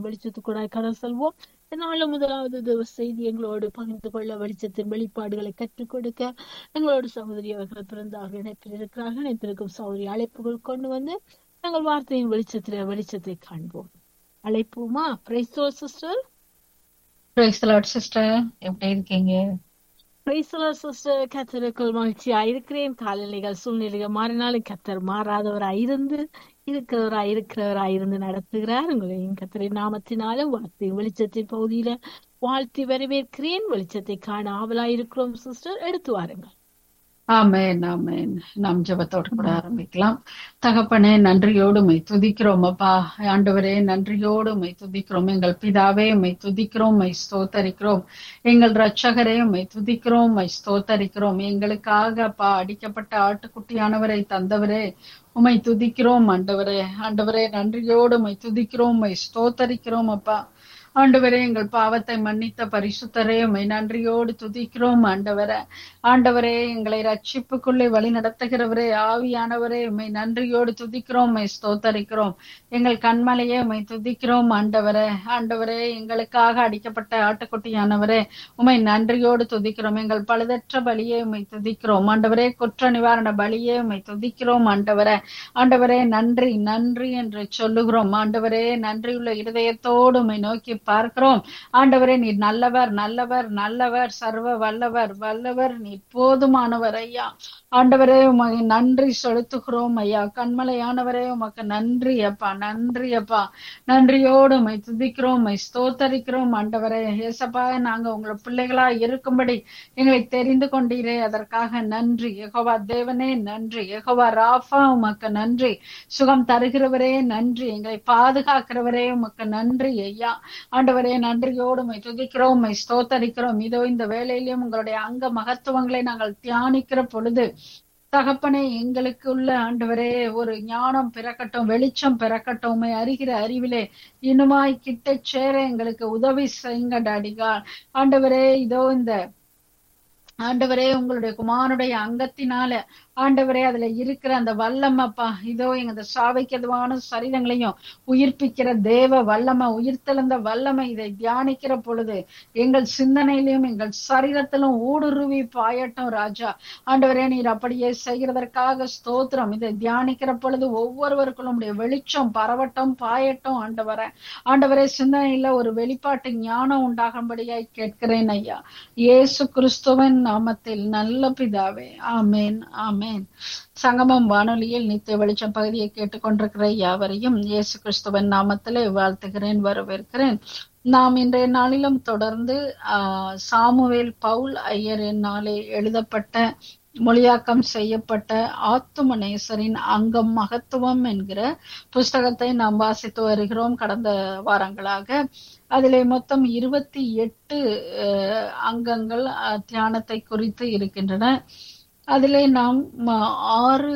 வார்த்தையின் வெளிச்சத்துக்கூட கடல் செல்வோம் இதனால முதலாவது தேவ செய்தி எங்களோடு பகிர்ந்து கொள்ள வெளிச்சத்தின் வெளிப்பாடுகளை கற்றுக் கொடுக்க எங்களோடு சகோதரி அவர்கள் பிறந்தார்கள் இணைப்பில் இருக்கிறார்கள் இணைப்பிருக்கும் சகோதரி அழைப்புகள் கொண்டு வந்து நாங்கள் வார்த்தையின் வெளிச்சத்தில வெளிச்சத்தை காண்போம் அழைப்போமா பிரைஸ்தோ சிஸ்டர் பிரைஸ் லார்ட் சிஸ்டர் எப்படி இருக்கீங்க பிரைஸ்லோ சிஸ்டர் கத்தருக்குள் மகிழ்ச்சியா இருக்கிறேன் காலநிலைகள் சூழ்நிலைகள் மாறினாலும் கத்தர் மாறாதவராய் இருந்து இருக்கிறவராய் இருக்கிறவராய் இருந்து நடத்துகிறார் உங்களையும் கத்தரின் நாமத்தினாலும் வார்த்தை வெளிச்சத்தின் பகுதியில வாழ்த்தி வரவேற்கிறேன் வெளிச்சத்தை காண ஆவலாயிருக்கிறோம் சிஸ்டர் எடுத்து வாருங்கள் ஆமேன் ஆமேன் நாம் ஜெபத்தோடு கூட ஆரம்பிக்கலாம் தகப்பனே நன்றியோடு மை துதிக்கிறோம் அப்பா ஆண்டவரே நன்றியோடு மை துதிக்கிறோம் எங்கள் பிதாவே மை துதிக்கிறோம் மை ஸ்தோத்தரிக்கிறோம் எங்கள் ரட்சகரே மை துதிக்கிறோம் மை ஸ்தோத்தரிக்கிறோம் எங்களுக்காக அப்பா அடிக்கப்பட்ட ஆட்டுக்குட்டியானவரை தந்தவரே உமை துதிக்கிறோம் ஆண்டவரே ஆண்டவரே நன்றியோடு மை துதிக்கிறோம் மை ஸ்தோத்தரிக்கிறோம் அப்பா ஆண்டவரே எங்கள் பாவத்தை மன்னித்த பரிசுத்தரே உமை நன்றியோடு துதிக்கிறோம் ஆண்டவரே ஆண்டவரே எங்களை ரட்சிப்புக்குள்ளே வழி நடத்துகிறவரே ஆவியானவரே உமை நன்றியோடு துதிக்கிறோம் உமை ஸ்தோத்தரிக்கிறோம் எங்கள் கண்மலையே உமை துதிக்கிறோம் ஆண்டவரே ஆண்டவரே எங்களுக்காக அடிக்கப்பட்ட ஆட்டுக்குட்டியானவரே உமை நன்றியோடு துதிக்கிறோம் எங்கள் பழுதற்ற பலியே உமை துதிக்கிறோம் ஆண்டவரே குற்ற நிவாரண பலியே உமை துதிக்கிறோம் ஆண்டவரே ஆண்டவரே நன்றி நன்றி என்று சொல்லுகிறோம் ஆண்டவரே நன்றியுள்ள இருதயத்தோடு உமை நோக்கி பார்க்கிறோம் ஆண்டவரே நீர் நல்லவர் நல்லவர் நல்லவர் சர்வ வல்லவர் வல்லவர் நீர் போதுமானவர் ஐயா ஆண்டவரே உமக்கு நன்றி செலுத்துகிறோம் ஐயா கண்மலையானவரே உமக்கு நன்றி அப்பா நன்றி அப்பா நன்றியோடு உமை துதிக்கிறோம் உமை ஸ்தோத்தரிக்கிறோம் ஆண்டவரே ஏசப்பா நாங்க உங்களை பிள்ளைகளா இருக்கும்படி எங்களை தெரிந்து கொண்டீரே அதற்காக நன்றி எகோவா தேவனே நன்றி எகோவா ராஃபா உமக்கு நன்றி சுகம் தருகிறவரே நன்றி எங்களை பாதுகாக்கிறவரே உமக்கு நன்றி ஐயா ஆண்டவரே நன்றியோடு உமை துதிக்கிறோம் உமை ஸ்தோத்தரிக்கிறோம் இதோ இந்த வேலையிலும் உங்களுடைய அங்க மகத்துவங்களை நாங்கள் தியானிக்கிற பொழுது தகப்பனே எங்களுக்கு உள்ள ஆண்டவரே ஒரு ஞானம் பிறக்கட்டும் வெளிச்சம் பிறக்கட்டும் உமை அறிகிற அறிவிலே இனுமாய் கிட்ட சேர எங்களுக்கு உதவி செய்யுங்க டாடிகால் ஆண்டவரே இதோ இந்த ஆண்டவரே உங்களுடைய குமாரனுடைய அங்கத்தினால ஆண்டவரே அதுல இருக்கிற அந்த வல்லமப்பா இதோ எங்க சாவைக்கிறதுவான சரீரங்களையும் உயிர்ப்பிக்கிற தேவ வல்லம உயிர்த்தெழுந்த வல்லமை இதை தியானிக்கிற பொழுது எங்கள் சிந்தனையிலும் எங்கள் சரீரத்திலும் ஊடுருவி பாயட்டும் ராஜா ஆண்டவரே நீர் அப்படியே செய்கிறதற்காக ஸ்தோத்திரம் இதை தியானிக்கிற பொழுது ஒவ்வொருவருக்கும் உடைய வெளிச்சம் பரவட்டும் பாயட்டும் ஆண்டவரே ஆண்டவரே சிந்தனையில ஒரு வெளிப்பாட்டு ஞானம் உண்டாகும்படியாய் கேட்கிறேன் ஐயா இயேசு கிறிஸ்துவன் நாமத்தில் நல்ல பிதாவே ஆமேன் ஆமேன் சங்கமம் வானொலியில் நித்திய வெளிச்சம் பகுதியை கேட்டுக்கொண்டிருக்கிற யாவரையும் இயேசு கிறிஸ்துவன் நாமத்திலே வாழ்த்துகிறேன் வரவேற்கிறேன் நாம் இன்றைய நாளிலும் தொடர்ந்து ஆஹ் சாமுவேல் பவுல் ஐயர் என்னாலே எழுதப்பட்ட மொழியாக்கம் செய்யப்பட்ட ஆத்துமநேசரின் அங்கம் மகத்துவம் என்கிற புஸ்தகத்தை நாம் வாசித்து வருகிறோம் கடந்த வாரங்களாக அதிலே மொத்தம் இருபத்தி எட்டு அங்கங்கள் தியானத்தை குறித்து இருக்கின்றன அதிலே நாம் ஆறு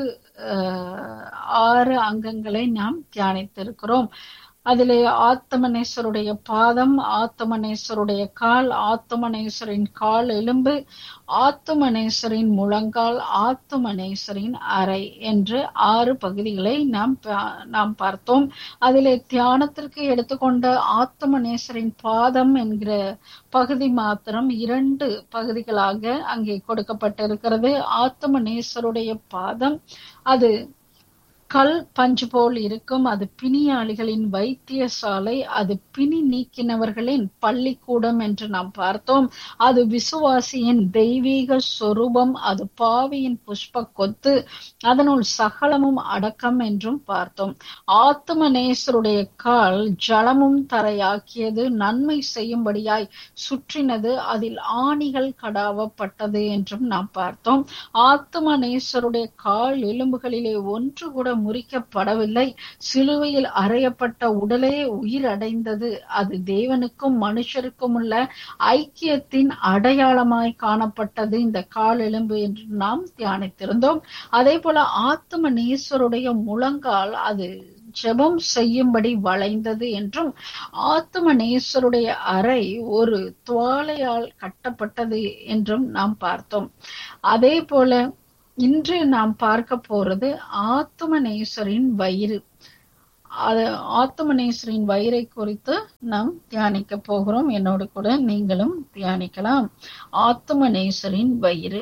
ஆறு அங்கங்களை நாம் தியானித்திருக்கிறோம் அதிலே ஆத்தமனேஸ்வருடைய பாதம் ஆத்தமனேஸ்வருடைய கால் ஆத்தமனேஸ்வரின் கால் எலும்பு ஆத்துமனேஸ்வரின் முழங்கால் ஆத்துமனேஸ்வரின் அறை என்று ஆறு பகுதிகளை நாம் நாம் பார்த்தோம் அதிலே தியானத்திற்கு எடுத்துக்கொண்ட ஆத்துமனேஸ்வரின் பாதம் என்கிற பகுதி மாத்திரம் இரண்டு பகுதிகளாக அங்கே கொடுக்கப்பட்டிருக்கிறது ஆத்துமனேஸ்வருடைய பாதம் அது கல் பஞ்சு போல் இருக்கும் அது பிணியாளிகளின் வைத்தியசாலை அது பிணி நீக்கினவர்களின் பள்ளிக்கூடம் என்று நாம் பார்த்தோம் அது விசுவாசியின் தெய்வீக சொரூபம் அது பாவியின் புஷ்ப கொத்து அதனுள் சகலமும் அடக்கம் என்றும் பார்த்தோம் ஆத்மநேசருடைய கால் ஜலமும் தரையாக்கியது நன்மை செய்யும்படியாய் சுற்றினது அதில் ஆணிகள் கடாவப்பட்டது என்றும் நாம் பார்த்தோம் ஆத்மநேசருடைய கால் எலும்புகளிலே ஒன்று கூட முறிக்கப்படவில்லை சிலுவையில் அறையப்பட்ட உடலே உயிரடைந்தது அது தேவனுக்கும் மனுஷருக்கும் உள்ள ஐக்கியத்தின் அடையாளமாய் காணப்பட்டது இந்த கால் எலும்பு என்று நாம் தியானித்திருந்தோம் அதே போல ஆத்ம நேசருடைய முழங்கால் அது ஜெபம் செய்யும்படி வளைந்தது என்றும் ஆத்ம நேசருடைய அறை ஒரு துவாலையால் கட்டப்பட்டது என்றும் நாம் பார்த்தோம் அதே போல இன்று நாம் பார்க்க போறது ஆத்மநேசரின் வயிறு அது ஆத்மநேசரின் வயிறை குறித்து நாம் தியானிக்க போகிறோம் என்னோடு கூட நீங்களும் தியானிக்கலாம் ஆத்மநேசரின் வயிறு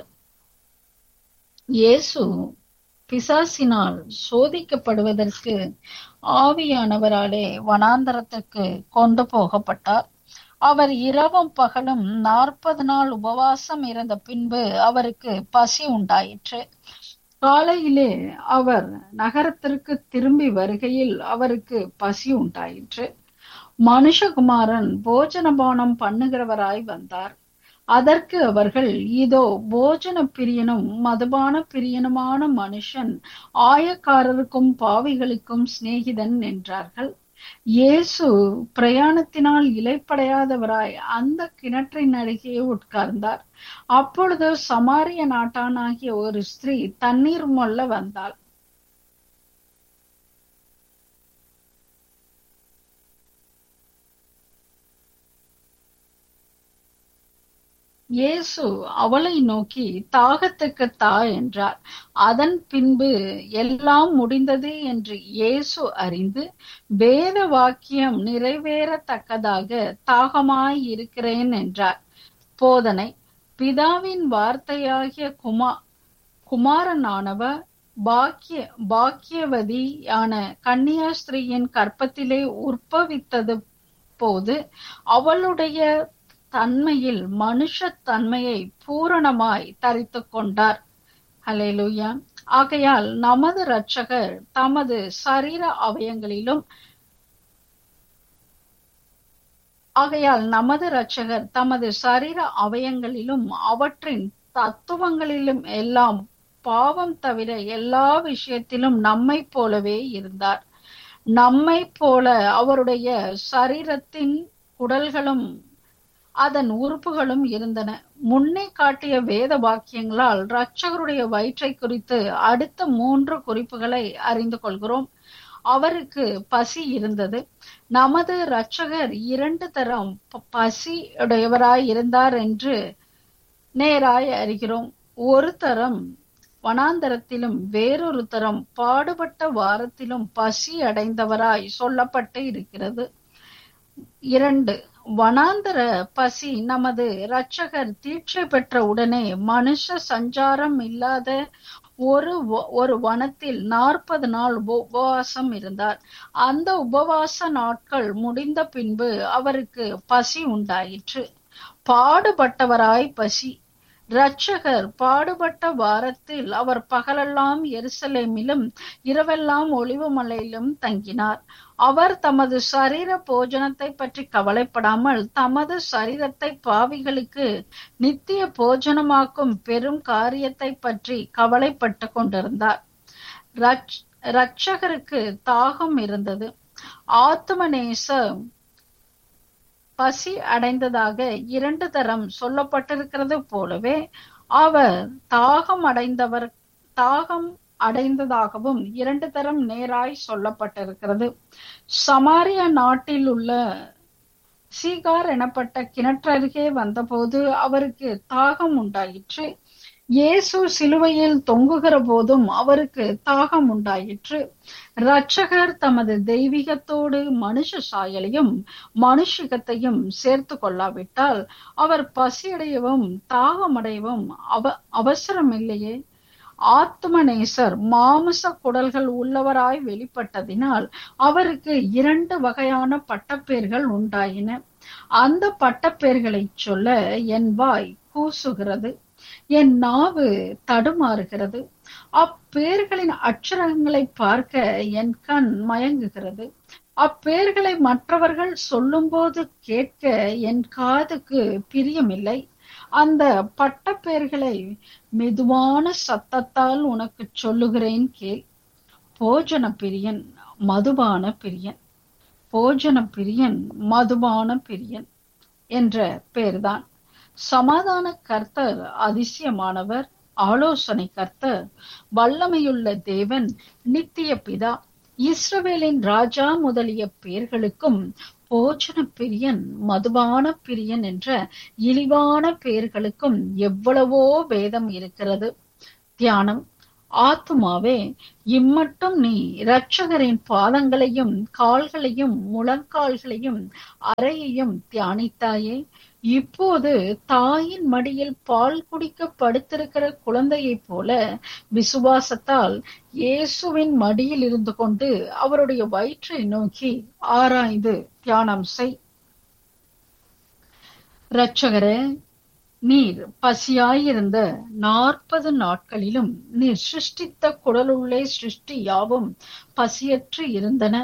இயேசு பிசாசினால் சோதிக்கப்படுவதற்கு ஆவியானவராலே வனாந்தரத்துக்கு கொண்டு போகப்பட்டார் அவர் இரவும் பகலும் நாற்பது நாள் உபவாசம் இருந்த பின்பு அவருக்கு பசி உண்டாயிற்று காலையிலே அவர் நகரத்திற்கு திரும்பி வருகையில் அவருக்கு பசி உண்டாயிற்று மனுஷகுமாரன் போஜனபானம் பண்ணுகிறவராய் வந்தார் அதற்கு அவர்கள் இதோ போஜன பிரியனும் மதுபான பிரியனுமான மனுஷன் ஆயக்காரருக்கும் பாவிகளுக்கும் சிநேகிதன் என்றார்கள் இயேசு பிரயாணத்தினால் இலைப்படையாதவராய் அந்த கிணற்றின் அருகே உட்கார்ந்தார் அப்பொழுது சமாரிய நாட்டானாகிய ஒரு ஸ்திரீ தண்ணீர் மொல்ல வந்தாள் இயேசு அவளை நோக்கி தாகத்துக்கு தா என்றார் அதன் பின்பு எல்லாம் முடிந்தது என்று இயேசு அறிந்து வேத வாக்கியம் நிறைவேறத்தக்கதாக தாகமாய் இருக்கிறேன் என்றார் போதனை பிதாவின் வார்த்தையாகிய குமா குமாரனானவர் பாக்கிய பாக்கியவதியான கன்னியாஸ்திரியின் கற்பத்திலே உற்பவித்தது போது அவளுடைய தன்மையில் மனுஷ தன்மையை பூரணமாய் தரித்து கொண்டார் ஹலேலுயா ஆகையால் நமது இரட்சகர் தமது சரீர அவயங்களிலும் ஆகையால் நமது இரட்சகர் தமது சரீர அவயங்களிலும் அவற்றின் தத்துவங்களிலும் எல்லாம் பாவம் தவிர எல்லா விஷயத்திலும் நம்மை போலவே இருந்தார் நம்மை போல அவருடைய சரீரத்தின் குடல்களும் அதன் உறுப்புகளும் இருந்தன முன்னே காட்டிய வேத வாக்கியங்களால் இரட்சகருடைய வயிற்றை குறித்து அடுத்த மூன்று குறிப்புகளை அறிந்து கொள்கிறோம் அவருக்கு பசி இருந்தது நமது இரட்சகர் இரண்டு தரம் பசி உடையவராய் இருந்தார் என்று நேராய் அறிகிறோம் ஒரு தரம் வனாந்தரத்திலும் வேறொரு தரம் பாடுபட்ட வாரத்திலும் பசி அடைந்தவராய் சொல்லப்பட்டு இருக்கிறது இரண்டு வனாந்தர பசி நமது இரட்சகர் தீட்சை பெற்ற உடனே மனுஷ சஞ்சாரம் இல்லாத ஒரு ஒரு வனத்தில் நாற்பது நாள் உபவாசம் இருந்தார் அந்த உபவாச நாட்கள் முடிந்த பின்பு அவருக்கு பசி உண்டாயிற்று பாடுபட்டவராய் பசி இரட்சகர் பாடுபட்ட வாரத்தில் அவர் பகலெல்லாம் எருசலேமிலும் இரவெல்லாம் ஒளிவு மலையிலும் தங்கினார் அவர் தமது சரீர போஜனத்தை பற்றி கவலைப்படாமல் தமது சரீரத்தை பாவிகளுக்கு நித்திய போஜனமாக்கும் பெரும் காரியத்தை பற்றி கவலைப்பட்டு கொண்டிருந்தார் இரட்சகருக்கு தாகம் இருந்தது ஆத்மநேச பசி அடைந்ததாக இரண்டு தரம் சொல்லப்பட்டிருக்கிறது போலவே அவர் தாகம் அடைந்தவர் தாகம் அடைந்ததாகவும் இரண்டு தரம் நேராய் சொல்லப்பட்டிருக்கிறது சமாரிய நாட்டில் உள்ள சீகார் எனப்பட்ட கிணற்றருகே வந்தபோது அவருக்கு தாகம் உண்டாயிற்று இயேசு சிலுவையில் தொங்குகிற போதும் அவருக்கு தாகம் உண்டாயிற்று இரட்சகர் தமது தெய்வீகத்தோடு மனுஷ சாயலையும் மனுஷிகத்தையும் சேர்த்து கொள்ளாவிட்டால் அவர் பசியடையவும் தாகமடையவும் அவ அவசரமில்லையே ஆத்மநேசர் மாமிச குடல்கள் உள்ளவராய் வெளிப்பட்டதினால் அவருக்கு இரண்டு வகையான பட்டப்பேர்கள் உண்டாயின அந்த பட்டப்பேர்களை சொல்ல என் வாய் கூசுகிறது என் நாவு தடுமாறுகிறது அப்பேர்களின் அச்சரகங்களை பார்க்க என் கண் மயங்குகிறது அப்பேர்களை மற்றவர்கள் சொல்லும்போது கேட்க என் காதுக்கு பிரியமில்லை அந்த பட்டப்பேர்களை மெதுவான சத்தத்தால் உனக்கு சொல்லுகிறேன் கேள் போஜன பிரியன் மதுபான பிரியன் போஜன பிரியன் மதுபான பிரியன் என்ற பெயர்தான் சமாதான கர்த்தர் அதிசயமானவர் ஆலோசனை கர்த்தர் வல்லமையுள்ள தேவன் நித்திய பிதா இஸ்ரவேலின் ராஜா முதலிய பெயர்களுக்கும் போஜன பிரியன் மதுபான பிரியன் என்ற இழிவான பெயர்களுக்கும் எவ்வளவோ பேதம் இருக்கிறது தியானம் ஆத்துமாவே இம்மட்டும் நீ இரட்சகரின் பாதங்களையும் கால்களையும் முழங்கால்களையும் அறையையும் தியானித்தாயே இப்போது தாயின் மடியில் பால் குடிக்க படுத்திருக்கிற குழந்தையைப் போல விசுவாசத்தால் இயேசுவின் மடியில் இருந்து கொண்டு அவருடைய வயிற்றை நோக்கி ஆராய்ந்து தியானம் செய் இரட்சகரே நீர் பசியாயிருந்த நாற்பது நாட்களிலும் நீர் சிருஷ்டித்த குடலுள்ளே சிருஷ்டி யாவும் பசியற்று இருந்தன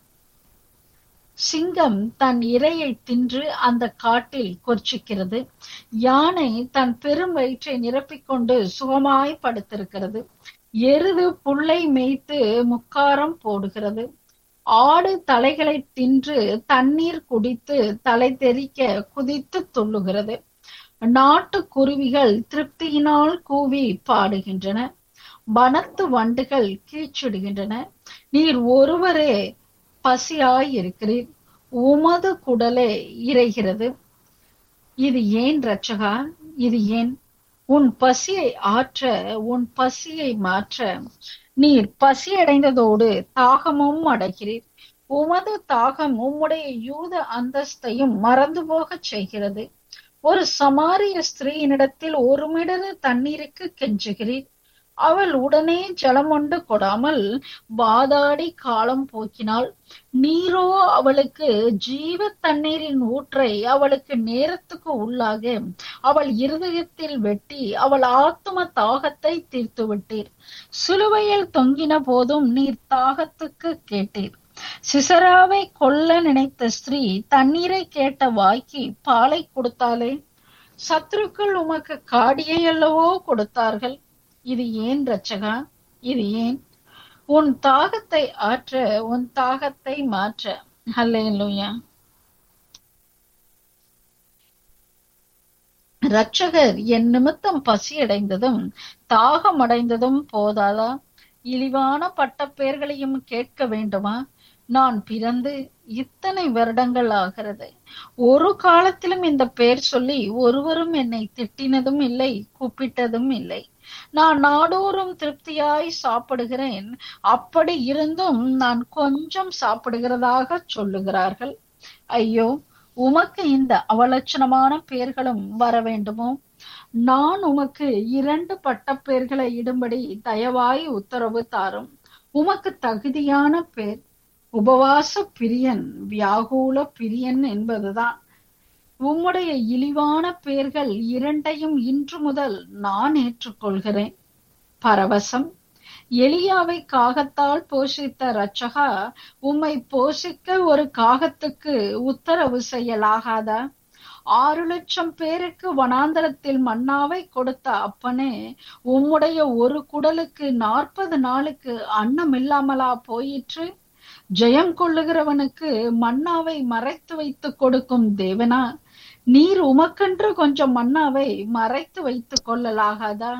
சிங்கம் தன் இரையை தின்று அந்த காட்டில் கொர்ச்சிக்கிறது யானை தன் பெரும் வயிற்றை நிரப்பிக்கொண்டு சுகமாய் படுத்திருக்கிறது எருது புல்லை மேய்த்து முக்காரம் போடுகிறது ஆடு தலைகளை தின்று தண்ணீர் குடித்து தலை தெறிக்க குதித்து துள்ளுகிறது நாட்டு குருவிகள் திருப்தியினால் கூவி பாடுகின்றன வனத்து வண்டுகள் கீச்சிடுகின்றன நீர் ஒருவரே பசியாய் இருக்கிறீர் உமது குடலே இறைகிறது இது ஏன் ரட்சகா இது ஏன் உன் பசியை ஆற்ற உன் பசியை மாற்ற நீர் பசி அடைந்ததோடு தாகமும் அடைகிறீர் உமது தாகம் உம்முடைய யூத அந்தஸ்தையும் மறந்து போகச் செய்கிறது ஒரு சமாரிய ஸ்திரீயினிடத்தில் ஒரு மிடரு தண்ணீருக்கு கெஞ்சுகிறீர் அவள் உடனே ஜலமொண்டு கொடாமல் வாதாடி காலம் போக்கினாள் நீரோ அவளுக்கு ஜீவ தண்ணீரின் ஊற்றை அவளுக்கு நேரத்துக்கு உள்ளாக அவள் இருதயத்தில் வெட்டி அவள் ஆத்தும தாகத்தை தீர்த்து விட்டீர் சிலுவையில் தொங்கின போதும் நீர் தாகத்துக்கு கேட்டீர் சிசராவை கொல்ல நினைத்த ஸ்திரீ தண்ணீரை கேட்ட வாய்க்கு பாலை கொடுத்தாலே சத்துருக்கள் உமக்கு காடியை அல்லவோ கொடுத்தார்கள் இது ஏன் ரச்சகா இது ஏன் உன் தாகத்தை ஆற்ற உன் தாகத்தை மாற்ற ஹல்லேலூயா ரட்சகர் என் நிமித்தம் பசியடைந்ததும் தாகம் அடைந்ததும் போதாதா இழிவான பட்டப்பெயர்களையும் கேட்க வேண்டுமா நான் பிறந்து இத்தனை வருடங்கள் ஆகிறது ஒரு காலத்திலும் இந்த பெயர் சொல்லி ஒருவரும் என்னை திட்டினதும் இல்லை கூப்பிட்டதும் இல்லை நான் நாடோறும் திருப்தியாய் சாப்பிடுகிறேன் அப்படி இருந்தும் நான் கொஞ்சம் சாப்பிடுகிறதாக சொல்லுகிறார்கள் ஐயோ உமக்கு இந்த அவலட்சணமான பெயர்களும் வர வேண்டுமோ நான் உமக்கு இரண்டு பட்டப்பெயர்களை இடும்படி தயவாய் உத்தரவு தாரும் உமக்கு தகுதியான பேர் உபவாச பிரியன் வியாகுல பிரியன் என்பதுதான் உம்முடைய இழிவான பெயர்கள் இரண்டையும் இன்று முதல் நான் ஏற்றுக்கொள்கிறேன் பரவசம் எலியாவை காகத்தால் போஷித்த ரட்சகா உம்மை போஷிக்க ஒரு காகத்துக்கு உத்தரவு செய்யலாகாதா ஆறு லட்சம் பேருக்கு வனாந்தரத்தில் மன்னாவை கொடுத்த அப்பனே உம்முடைய ஒரு குடலுக்கு நாற்பது நாளுக்கு அன்னம் இல்லாமலா போயிற்று ஜெயம் கொள்ளுகிறவனுக்கு மன்னாவை மறைத்து வைத்து கொடுக்கும் தேவனா நீர் உமக்கென்று கொஞ்சம் மன்னாவை மறைத்து வைத்துக் கொள்ளலாகாதா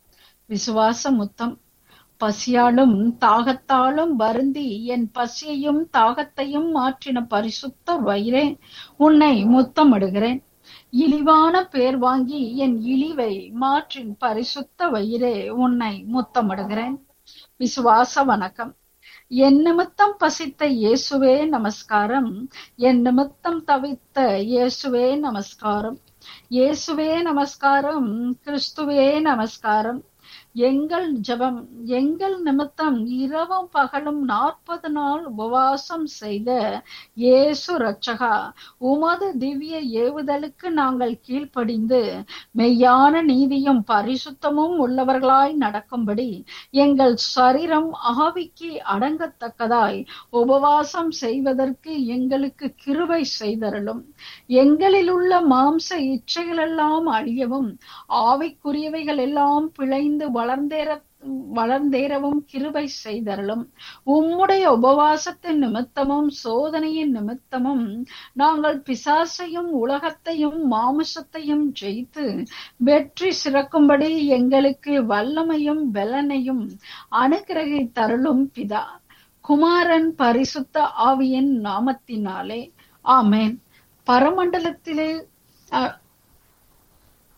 விசுவாச முத்தம் பசியாலும் தாகத்தாலும் வருந்தி என் பசியையும் தாகத்தையும் மாற்றின பரிசுத்த வயிறே உன்னை முத்தமிடுகிறேன் இழிவான பேர் வாங்கி என் இழிவை மாற்றின் பரிசுத்த வயிறே உன்னை முத்தமிடுகிறேன் விசுவாச வணக்கம் என் நிமித்தம் பசித்த இயேசுவே நமஸ்காரம் என் நிமித்தம் தவித்த இயேசுவே நமஸ்காரம் இயேசுவே நமஸ்காரம் கிறிஸ்துவே நமஸ்காரம் எங்கள் ஜபம் எங்கள் நிமித்தம் இரவும் பகலும் நாற்பது நாள் உபவாசம் செய்த இயேசு ரட்சகா உமது திவ்ய ஏவுதலுக்கு நாங்கள் கீழ்ப்படிந்து மெய்யான நீதியும் பரிசுத்தமும் உள்ளவர்களாய் நடக்கும்படி எங்கள் சரீரம் ஆவிக்கு அடங்கத்தக்கதாய் உபவாசம் செய்வதற்கு எங்களுக்கு கிருபை செய்தரலும் எங்களில் உள்ள மாம்ச இச்சைகளெல்லாம் அழியவும் ஆவிக்குரியவைகள் எல்லாம் பிழைந்து வளர்ந்தேற வளர்ந்தேறவும் கிருபை செய்தரலும் உம்முடைய உபவாசத்தின் நிமித்தமும் சோதனையின் நிமித்தமும் நாங்கள் பிசாசையும் உலகத்தையும் மாமிசத்தையும் ஜெயித்து வெற்றி சிறக்கும்படி எங்களுக்கு வல்லமையும் பலனையும் அனுகிரகித்தருளும் பிதா குமாரன் பரிசுத்த ஆவியின் நாமத்தினாலே ஆமேன் பரமண்டலத்திலே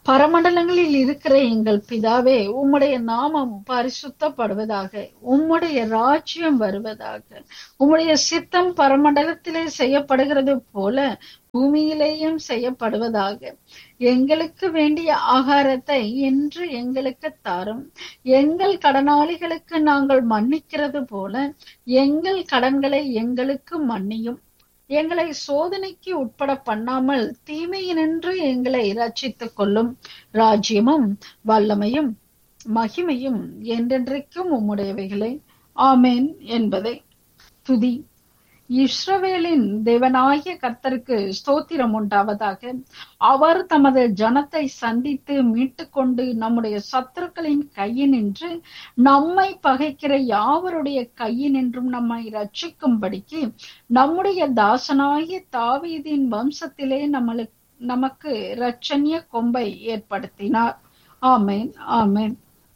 பரமண்டலங்களில் இருக்கிற எங்கள் பிதாவே உம்முடைய நாமம் பரிசுத்தப்படுவதாக உம்முடைய ராஜ்யம் வருவதாக உம்முடைய சித்தம் பரமண்டலத்திலே செய்யப்படுகிறது போல பூமியிலேயும் செய்யப்படுவதாக எங்களுக்கு வேண்டிய ஆகாரத்தை இன்று எங்களுக்கு தாரும் எங்கள் கடனாளிகளுக்கு நாங்கள் மன்னிக்கிறது போல எங்கள் கடன்களை எங்களுக்கு மன்னியும் எங்களை சோதனைக்கு உட்பட பண்ணாமல் தீமையினின்று எங்களை ரட்சித்துக் கொள்ளும் ராஜ்யமும் வல்லமையும் மகிமையும் என்றென்றைக்கும் உம்முடையவைகளே ஆமேன் என்பதை துதி இஸ்ரவேலின் தேவனாகிய கர்த்தருக்கு ஸ்தோத்திரம் உண்டாவதாக அவர் தமது ஜனத்தை சந்தித்து மீட்டுக்கொண்டு நம்முடைய சத்துருக்களின் கையினின்று நம்மை பகைக்கிற யாவருடைய கையினின்றும் நம்மை ரட்சிக்கும்படிக்கு நம்முடைய தாசனாகிய தாவீதின் வம்சத்திலே நம்மளுக்கு நமக்கு இரட்சணிய கொம்பை ஏற்படுத்தினார் ஆமேன் ஆமேன்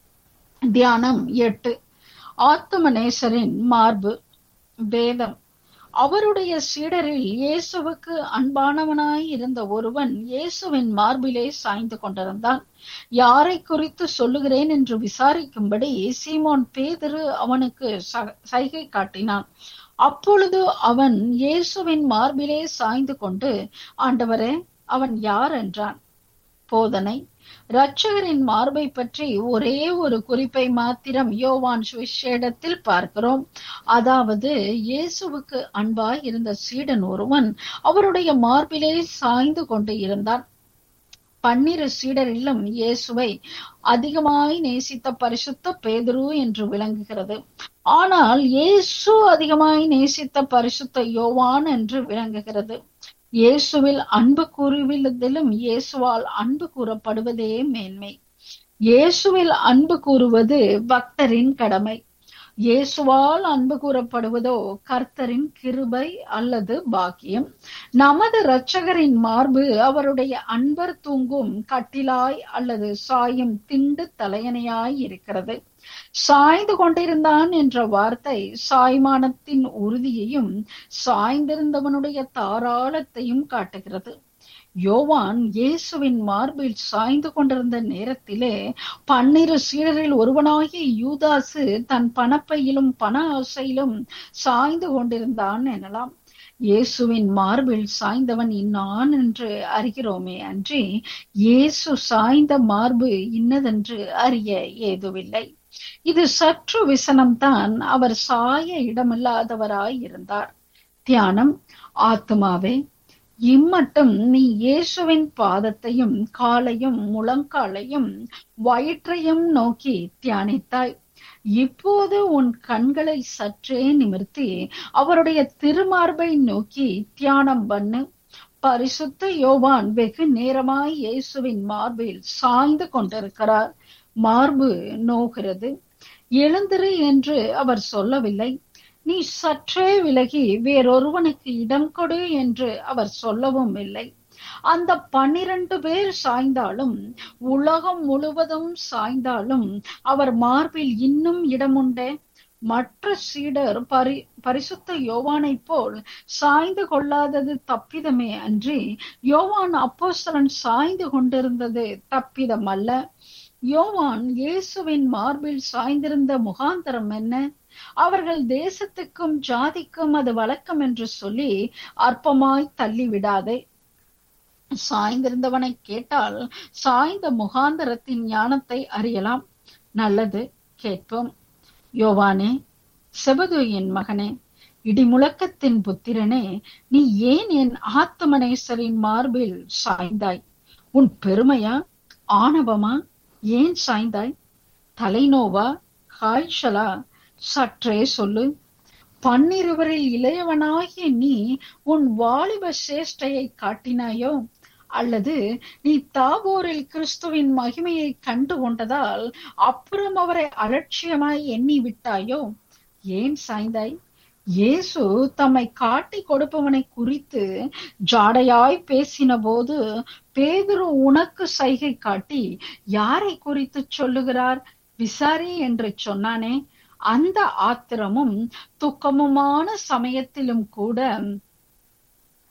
தியானம் எட்டு ஆத்துமநேசரின் மார்பு வேதம் அவருடைய சீடரில் இயேசுவுக்கு அன்பானவனாய் இருந்த ஒருவன் இயேசுவின் மார்பிலே சாய்ந்து கொண்டிருந்தான் யாரை குறித்து சொல்லுகிறேன் என்று விசாரிக்கும்படி சீமோன் பேதிரு அவனுக்கு சைகை காட்டினான் அப்பொழுது அவன் இயேசுவின் மார்பிலே சாய்ந்து கொண்டு ஆண்டவரே அவன் யார் என்றான் போதனை இரட்சகரின் மார்பை பற்றி ஒரே ஒரு குறிப்பை மாத்திரம் யோவான் சுவிசேடத்தில் பார்க்கிறோம் அதாவது இயேசுவுக்கு அன்பாய் இருந்த சீடன் ஒருவன் அவருடைய மார்பிலே சாய்ந்து கொண்டு இருந்தான் பன்னிரு சீடரிலும் இயேசுவை அதிகமாய் நேசித்த பரிசுத்த பேதுரு என்று விளங்குகிறது ஆனால் இயேசு அதிகமாய் நேசித்த பரிசுத்த யோவான் என்று விளங்குகிறது இயேசுவில் அன்பு கூறுவதிலும் இயேசுவால் அன்பு கூறப்படுவதே மேன்மை இயேசுவில் அன்பு கூறுவது பக்தரின் கடமை இயேசுவால் அன்பு கூறப்படுவதோ கர்த்தரின் கிருபை அல்லது பாக்கியம் நமது இரட்சகரின் மார்பு அவருடைய அன்பர் தூங்கும் கட்டிலாய் அல்லது சாயும் திண்டு தலையணையாய் இருக்கிறது சாய்ந்து கொண்டிருந்தான் என்ற வார்த்தை சாய்மானத்தின் உறுதியையும் சாய்ந்திருந்தவனுடைய தாராளத்தையும் காட்டுகிறது யோவான் இயேசுவின் மார்பில் சாய்ந்து கொண்டிருந்த நேரத்திலே பன்னிரு சீடரில் ஒருவனாகிய யூதாசு தன் பணப்பையிலும் பண ஆசையிலும் சாய்ந்து கொண்டிருந்தான் எனலாம் இயேசுவின் மார்பில் சாய்ந்தவன் இன்னான் என்று அறிகிறோமே அன்றி இயேசு சாய்ந்த மார்பு இன்னதென்று அறிய ஏதுவில்லை இது சற்று விசனம்தான் அவர் சாய இடமில்லாதவராய் இருந்தார் தியானம் ஆத்மாவே இம்மட்டும் நீ இயேசுவின் பாதத்தையும் காலையும் முழங்காலையும் வயிற்றையும் நோக்கி தியானித்தாய் இப்போது உன் கண்களை சற்றே நிமிர்த்தி அவருடைய திருமார்பை நோக்கி தியானம் பண்ணு பரிசுத்த யோவான் வெகு நேரமாய் இயேசுவின் மார்பில் சாய்ந்து கொண்டிருக்கிறார் மார்பு நோகிறது எழுந்திரு என்று அவர் சொல்லவில்லை நீ சற்றே விலகி வேறொருவனுக்கு இடம் கொடு என்று அவர் சொல்லவும் இல்லை அந்த பன்னிரண்டு பேர் சாய்ந்தாலும் உலகம் முழுவதும் சாய்ந்தாலும் அவர் மார்பில் இன்னும் இடமுண்டே மற்ற சீடர் பரி பரிசுத்த யோவானை போல் சாய்ந்து கொள்ளாதது தப்பிதமே அன்றி யோவான் அப்போஸ்தலன் சாய்ந்து கொண்டிருந்தது தப்பிதம் அல்ல யோவான் இயேசுவின் மார்பில் சாய்ந்திருந்த முகாந்தரம் என்ன அவர்கள் தேசத்துக்கும் ஜாதிக்கும் அது வழக்கம் என்று சொல்லி அற்பமாய் தள்ளிவிடாதே சாய்ந்திருந்தவனை கேட்டால் சாய்ந்த முகாந்தரத்தின் ஞானத்தை அறியலாம் நல்லது கேட்போம் யோவானே செபதுயின் மகனே இடிமுழக்கத்தின் புத்திரனே நீ ஏன் என் ஆத்மநேசரின் மார்பில் சாய்ந்தாய் உன் பெருமையா ஆணவமா ஏன் சாய்ந்தாய் தலைநோவா காய்ச்சலா சற்றே சொல்லு பன்னிருவரில் இளையவனாகிய நீ உன் வாலிப சேஷ்டையை காட்டினாயோ அல்லது நீ தாபோரில் கிறிஸ்துவின் மகிமையை கண்டு கொண்டதால் அப்புறம் அவரை அலட்சியமாய் எண்ணி விட்டாயோ ஏன் சாய்ந்தாய் இயேசு தம்மை காட்டி கொடுப்பவனை குறித்து ஜாடையாய் பேசின போது பேதுரு உனக்கு சைகை காட்டி யாரை குறித்து சொல்லுகிறார் விசாரி என்று சொன்னானே அந்த ஆத்திரமும் துக்கமுமான சமயத்திலும் கூட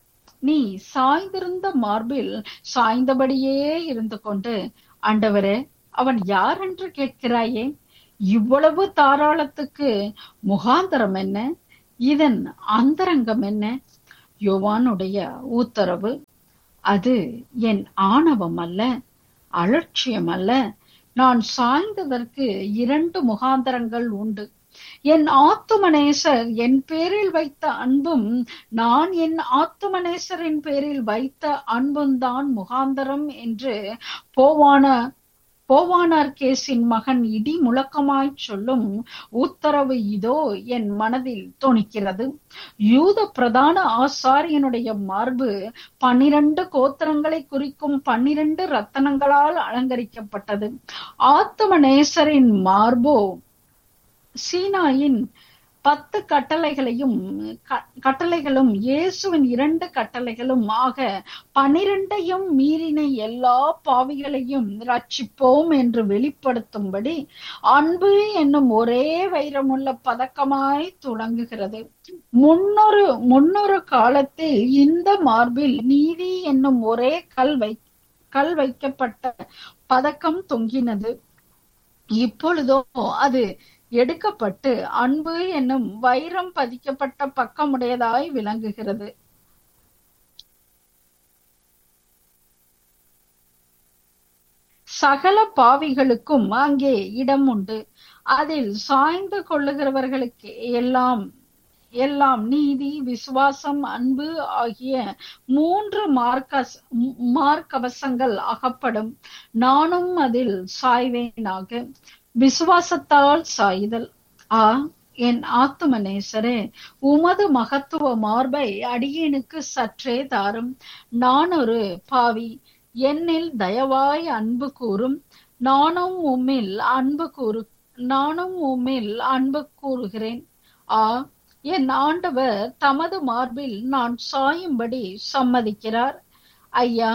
நீ சாய்ந்திருந்த மார்பில் சாய்ந்தபடியே இருந்து கொண்டு ஆண்டவரே அவன் யார் என்று கேட்கிறாயே இவ்வளவு தாராளத்துக்கு முகாந்தரம் என்ன இதன் அந்தரங்கம் என்ன யோவானுடைய உத்தரவு அது என் ஆணவம் அல்ல அலட்சியம் அல்ல நான் சாய்ந்ததற்கு இரண்டு முகாந்தரங்கள் உண்டு என் ஆத்துமநேசர் என் பேரில் வைத்த அன்பும் நான் என் ஆத்துமநேசரின் பேரில் வைத்த அன்பும் தான் முகாந்தரம் என்று போவான போவானார் கேசின் மகன் இடி முழக்கமாய் சொல்லும் உத்தரவு இதோ என் மனதில் தோணிக்கிறது யூத பிரதான ஆசாரியனுடைய மார்பு பன்னிரண்டு கோத்திரங்களை குறிக்கும் பன்னிரண்டு ரத்தனங்களால் அலங்கரிக்கப்பட்டது ஆத்தமநேசரின் மார்போ சீனாயின் பத்து கட்டளைகளையும் கட்டளைகளும் இயேசுவின் இரண்டு கட்டளைகளும் ஆக பனிரெண்டையும் மீறின எல்லா பாவிகளையும் ரட்சிப்போம் என்று வெளிப்படுத்தும்படி அன்பு என்னும் ஒரே வைரமுள்ள பதக்கமாய் துளங்குகிறது முன்னொரு முன்னொரு காலத்தில் இந்த மார்பில் நீதி என்னும் ஒரே கல் வை கல் வைக்கப்பட்ட பதக்கம் தொங்கினது இப்பொழுதோ அது எடுக்கப்பட்டு அன்பு என்னும் வைரம் பதிக்கப்பட்ட பக்கமுடையதாய் விளங்குகிறது சகல பாவிகளுக்கும் அங்கே இடம் உண்டு அதில் சாய்ந்து கொள்ளுகிறவர்களுக்கு எல்லாம் எல்லாம் நீதி விசுவாசம் அன்பு ஆகிய மூன்று மார்க்க மார்க்கவசங்கள் அகப்படும் நானும் அதில் சாய்வேனாக விசுவாசத்தால் சாய்தல் ஆ என் ஆத்துமநேசரே உமது மகத்துவ மார்பை அடியேனுக்கு சற்றே தாரும் நான் ஒரு பாவி என்னில் தயவாய் அன்பு கூறும் நானும் உம்மில் அன்பு கூறு நானும் உம்மில் அன்பு கூறுகிறேன் ஆ என் ஆண்டவர் தமது மார்பில் நான் சாயும்படி சம்மதிக்கிறார் ஐயா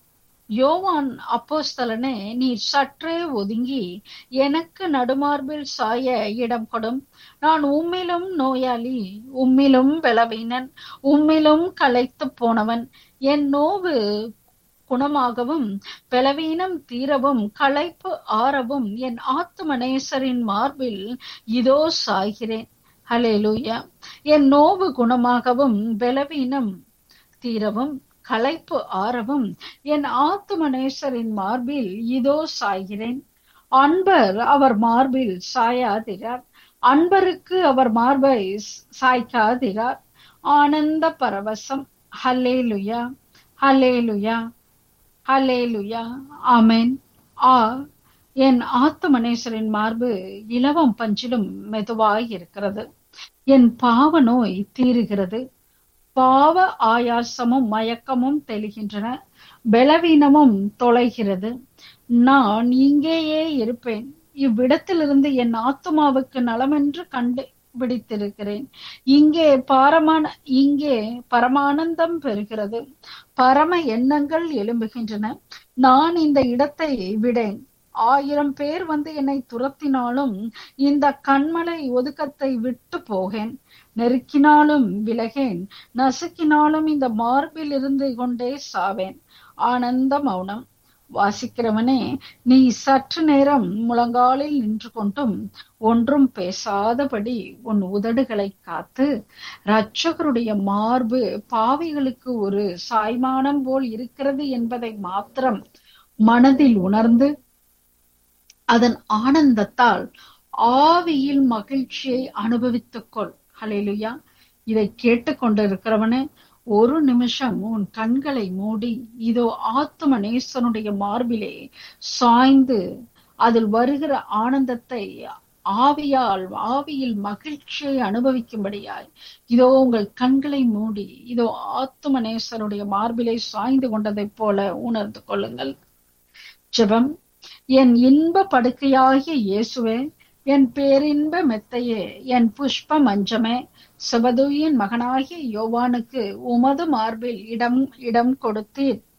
யோவான் அப்போஸ்தலனே நீ சற்றே ஒதுங்கி எனக்கு நடுமார்பில் சாய இடம் கொடும் நான் உம்மிலும் நோயாளி உம்மிலும் பலவீனன் உம்மிலும் களைத்து போனவன் என் நோவு குணமாகவும் பலவீனம் தீரவும் களைப்பு ஆறவும் என் ஆத்துமநேசரின் மார்பில் இதோ சாய்கிறேன் ஹலேலூயா என் நோவு குணமாகவும் பலவீனம் தீரவும் களைப்பு ஆறவும் என் ஆத்துமநேசரின் மார்பில் இதோ சாய்கிறேன் அன்பர் அவர் மார்பில் சாயாதிரார் அன்பருக்கு அவர் மார்பை சாய்க்காதிரார் ஆனந்த பரவசம் ஹல்லேலுயா ஹல்லேலுயா ஹல்லேலுயா ஆமென் ஆ என் ஆத்துமனேஸ்வரின் மார்பு இலவம் பஞ்சிலும் மெதுவாய் இருக்கிறது என் பாவ நோய் தீருகிறது பாவ ஆயாசமும் மயக்கமும் தெளிகின்றன பலவீனமும் தொலைகிறது நான் இங்கேயே இருப்பேன் இவ்விடத்திலிருந்து என் ஆத்துமாவுக்கு நலமென்று கண்டு பிடித்திருக்கிறேன் இங்கே பாரமான இங்கே பரமானந்தம் பெறுகிறது பரம எண்ணங்கள் எழும்புகின்றன நான் இந்த இடத்தை விடேன் ஆயிரம் பேர் வந்து என்னை துரத்தினாலும் இந்த கண்மலை ஒதுக்கத்தை விட்டு போகேன் நெருக்கினாலும் விலகேன் நசுக்கினாலும் இந்த மார்பில் இருந்து கொண்டே சாவேன் ஆனந்த மௌனம் வாசிக்கிறவனே நீ சற்று நேரம் முழங்காலில் நின்று கொண்டும் ஒன்றும் பேசாதபடி உன் உதடுகளை காத்து இரட்சகருடைய மார்பு பாவிகளுக்கு ஒரு சாய்மானம் போல் இருக்கிறது என்பதை மாத்திரம் மனதில் உணர்ந்து அதன் ஆனந்தத்தால் ஆவியில் மகிழ்ச்சியை அனுபவித்துக் கொள் ஹலேலுயா இதை கேட்டுக்கொண்டிருக்கிறவனே ஒரு நிமிஷம் உன் கண்களை மூடி இதோ ஆத்ம நேசனுடைய மார்பிலே சாய்ந்து அதில் வருகிற ஆனந்தத்தை ஆவியால் ஆவியில் மகிழ்ச்சியை அனுபவிக்கும்படியாய் இதோ உங்கள் கண்களை மூடி இதோ ஆத்தும நேசனுடைய மார்பிலே சாய்ந்து கொண்டதைப் போல உணர்ந்து கொள்ளுங்கள் ஜெபம் என் இன்ப படுக்கையாகிய இயேசுவே என் பேரின்ப மெத்தையே என் புஷ்ப மஞ்சமே சிவதுயின் மகனாகிய யோவானுக்கு உமது மார்பில் இடம் இடம் கொடுத்தீர்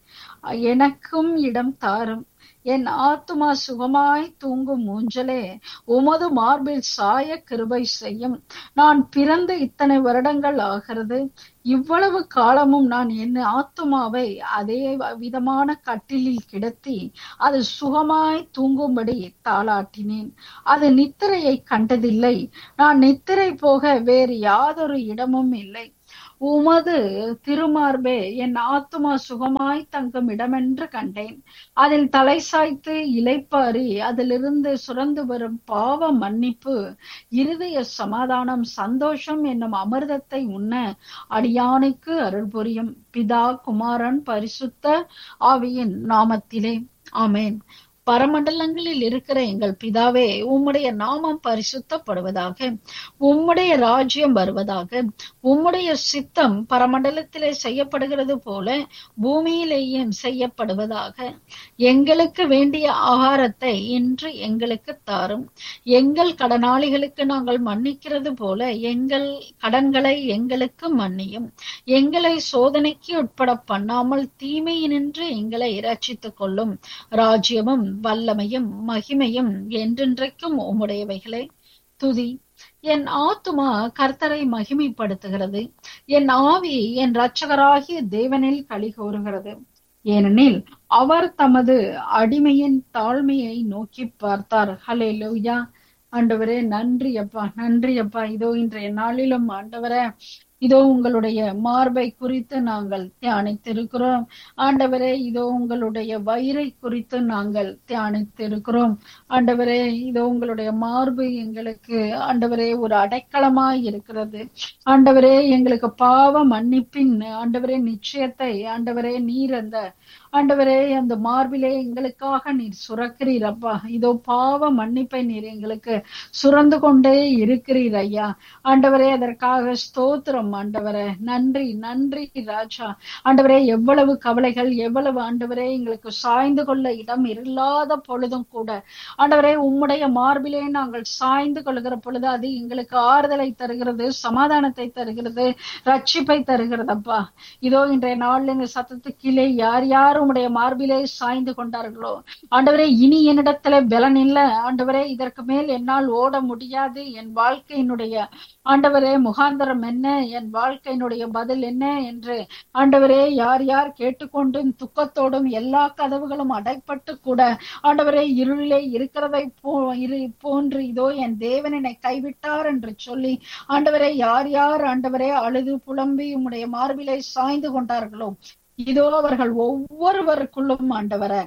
எனக்கும் இடம் தாரும் என் ஆத்துமா சுகமாய் தூங்கும் மூஞ்சலே உமது மார்பில் சாய கிருபை செய்யும் நான் பிறந்து இத்தனை வருடங்கள் ஆகிறது இவ்வளவு காலமும் நான் என் ஆத்துமாவை அதே விதமான கட்டிலில் கிடத்தி அது சுகமாய் தூங்கும்படி தாளாட்டினேன் அது நித்திரையை கண்டதில்லை நான் நித்திரை போக வேறு யாதொரு இடமும் இல்லை உமது திருமார்பே என் ஆத்துமா சுகமாய் தங்கும் இடமென்று கண்டேன் அதில் தலை சாய்த்து இலைப்பாரி அதிலிருந்து சுரந்து வரும் பாவ மன்னிப்பு இருதய சமாதானம் சந்தோஷம் என்னும் அமிர்தத்தை உண்ண அடியானுக்கு அருள் புரியும் பிதா குமாரன் பரிசுத்த ஆவியின் நாமத்திலே ஆமேன் பரமண்டலங்களில் இருக்கிற எங்கள் பிதாவே உம்முடைய நாமம் பரிசுத்தப்படுவதாக உம்முடைய ராஜ்யம் வருவதாக உம்முடைய சித்தம் பரமண்டலத்திலே செய்யப்படுகிறது போல பூமியிலேயும் செய்யப்படுவதாக எங்களுக்கு வேண்டிய ஆகாரத்தை இன்று எங்களுக்கு தாரும் எங்கள் கடனாளிகளுக்கு நாங்கள் மன்னிக்கிறது போல எங்கள் கடன்களை எங்களுக்கு மன்னியும் எங்களை சோதனைக்கு உட்பட பண்ணாமல் தீமையினின்று எங்களை இரட்சித்துக் கொள்ளும் ராஜ்யமும் வல்லமையும் மகிமையும் என்றென்றைக்கும் உம்முடையவைகளே துதி என் ஆத்துமா கர்த்தரை மகிமைப்படுத்துகிறது என் ஆவி என் இரட்சகராகிய தேவனில் களி கூறுகிறது ஏனெனில் அவர் தமது அடிமையின் தாழ்மையை நோக்கி பார்த்தார் ஹலே லூயா ஆண்டவரே நன்றி அப்பா நன்றி அப்பா இதோ இன்றைய நாளிலும் ஆண்டவரே இதோ உங்களுடைய மார்பை குறித்து நாங்கள் தியானித்திருக்கிறோம் ஆண்டவரே இதோ உங்களுடைய வயிறை குறித்து நாங்கள் தியானித்திருக்கிறோம் ஆண்டவரே இதோ உங்களுடைய மார்பு எங்களுக்கு ஆண்டவரே ஒரு அடைக்கலமாய் இருக்கிறது ஆண்டவரே எங்களுக்கு பாவ மன்னிப்பின் ஆண்டவரே நிச்சயத்தை ஆண்டவரே நீர் அந்த ஆண்டவரே அந்த மார்பிலே எங்களுக்காக நீர் சுரக்கிறீர் அப்பா இதோ பாவ மன்னிப்பை நீர் எங்களுக்கு சுரந்து கொண்டே இருக்கிறீர் ஐயா ஆண்டவரே அதற்காக ஸ்தோத்திரம் ஆண்டவரே நன்றி நன்றி ராஜா ஆண்டவரே எவ்வளவு கவலைகள் எவ்வளவு ஆண்டவரே எங்களுக்கு சாய்ந்து கொள்ள இடம் இல்லாத பொழுதும் கூட ஆண்டவரே உம்முடைய மார்பிலே நாங்கள் சாய்ந்து கொள்கிற பொழுது அது எங்களுக்கு ஆறுதலை தருகிறது சமாதானத்தை தருகிறது ரட்சிப்பை தருகிறது அப்பா இதோ இன்றைய நாள்ல இந்த சத்தத்துக்கீழே யார் யார் உம்முடைய மார்பிலே சாய்ந்து கொண்டார்களோ ஆண்டவரே இனி என்னிடத்துல பலன் இல்லை ஆண்டவரே இதற்கு மேல் என்னால் ஓட முடியாது என் வாழ்க்கையினுடைய ஆண்டவரே முகாந்தரம் என்ன என் வாழ்க்கையினுடைய பதில் என்ன என்று ஆண்டவரே யார் யார் கேட்டுக்கொண்டும் துக்கத்தோடும் எல்லா கதவுகளும் அடைப்பட்டு கூட ஆண்டவரே இருளிலே இருக்கிறதை போ இரு போன்று இதோ என் தேவன் என்னை கைவிட்டார் என்று சொல்லி ஆண்டவரே யார் யார் ஆண்டவரே அழுது புலம்பி உம்முடைய மார்பிலே சாய்ந்து கொண்டார்களோ இதோ அவர்கள் ஒவ்வொருவருக்குள்ளும் ஆண்டவரை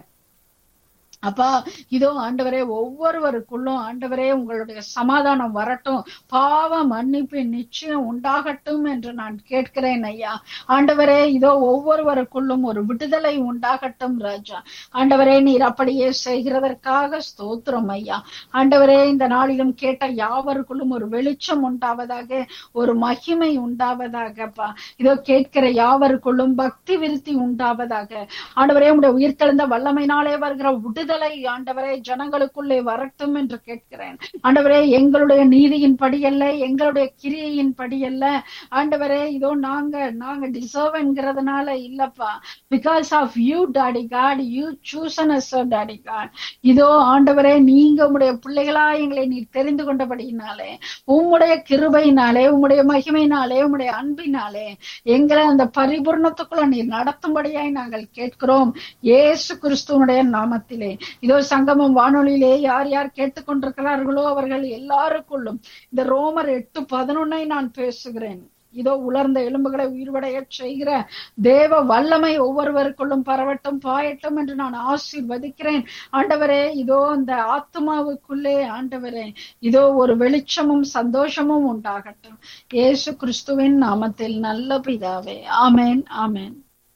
அப்பா இதோ ஆண்டவரே ஒவ்வொருவருக்குள்ளும் ஆண்டவரே உங்களுடைய சமாதானம் வரட்டும் பாவ மன்னிப்பு நிச்சயம் உண்டாகட்டும் என்று நான் கேட்கிறேன் ஐயா ஆண்டவரே இதோ ஒவ்வொருவருக்குள்ளும் ஒரு விடுதலை உண்டாகட்டும் ராஜா ஆண்டவரே நீர் அப்படியே செய்கிறதற்காக ஸ்தோத்திரம் ஐயா ஆண்டவரே இந்த நாளிலும் கேட்ட யாவருக்குள்ளும் ஒரு வெளிச்சம் உண்டாவதாக ஒரு மகிமை உண்டாவதாகப்பா இதோ கேட்கிற யாவருக்குள்ளும் பக்தி விருத்தி உண்டாவதாக ஆண்டவரே உடைய உயிர்த்தெழுந்த வல்லமையினாலே வருகிற விடுதலை விடுதலை ஆண்டவரே ஜனங்களுக்குள்ளே வரட்டும் என்று கேட்கிறேன் ஆண்டவரே எங்களுடைய நீதியின் படி அல்ல எங்களுடைய கிரியையின் படி அல்ல ஆண்டவரே இதோ நாங்க நாங்க டிசர்வ் என்கிறதுனால இல்லப்பா because of you daddy God you chosen us daddy God இதோ ஆண்டவரே நீங்க உங்களுடைய பிள்ளைகளா எங்களை நீர் தெரிந்து கொண்டபடியினாலே உம்முடைய கிருபையினாலே உம்முடைய மகிமையினாலே உம்முடைய அன்பினாலே எங்களை அந்த பரிபூர்ணத்துக்குள்ள நீர் நடத்தும்படியாய் நாங்கள் கேட்கிறோம் ஏசு கிறிஸ்துவனுடைய நாமத்திலே இதோ சங்கமம் வானொலியிலே யார் யார் கேட்டுக்கொண்டிருக்கிறார்களோ அவர்கள் எல்லாருக்குள்ளும் இந்த ரோமர் எட்டு பதினொன்னை நான் பேசுகிறேன் இதோ உலர்ந்த எலும்புகளை உயிர்வடைய செய்கிற தேவ வல்லமை ஒவ்வொருவருக்குள்ளும் பரவட்டும் பாயட்டும் என்று நான் ஆசீர்வதிக்கிறேன் ஆண்டவரே இதோ இந்த ஆத்மாவுக்குள்ளே ஆண்டவரே இதோ ஒரு வெளிச்சமும் சந்தோஷமும் உண்டாகட்டும் இயேசு கிறிஸ்துவின் நாமத்தில் நல்ல பிதாவே ஆமேன் ஆமேன்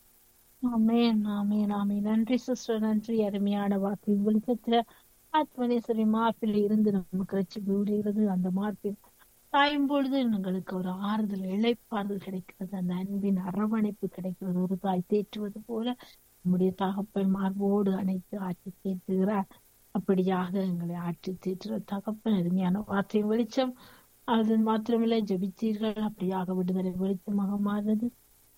ஆமேன் ஆமேன் ஆமேன் நன்றி சிஸ்டர் நன்றி அருமையான வார்த்தை வெளிச்சத்துல ஆத்மனேஸ்வரி மார்பில் இருந்து நமக்கு ரட்சிப்பு விடுகிறது அந்த மார்பில் சாயும் பொழுது எங்களுக்கு ஒரு ஆறுதல் இழைப்பாறுதல் கிடைக்கிறது அந்த அன்பின் அரவணைப்பு கிடைக்கிறது ஒரு தாய் தேற்றுவது போல நம்முடைய தகப்பன் மார்போடு அணைத்து ஆட்சி தேற்றுகிறார் அப்படியாக எங்களை ஆட்சி தேற்றுற தகப்பன் அருமையான வார்த்தை வெளிச்சம் அது மாத்திரமில்லை ஜபித்தீர்கள் அப்படியாக விடுதலை வெளிச்சமாக மாறுறது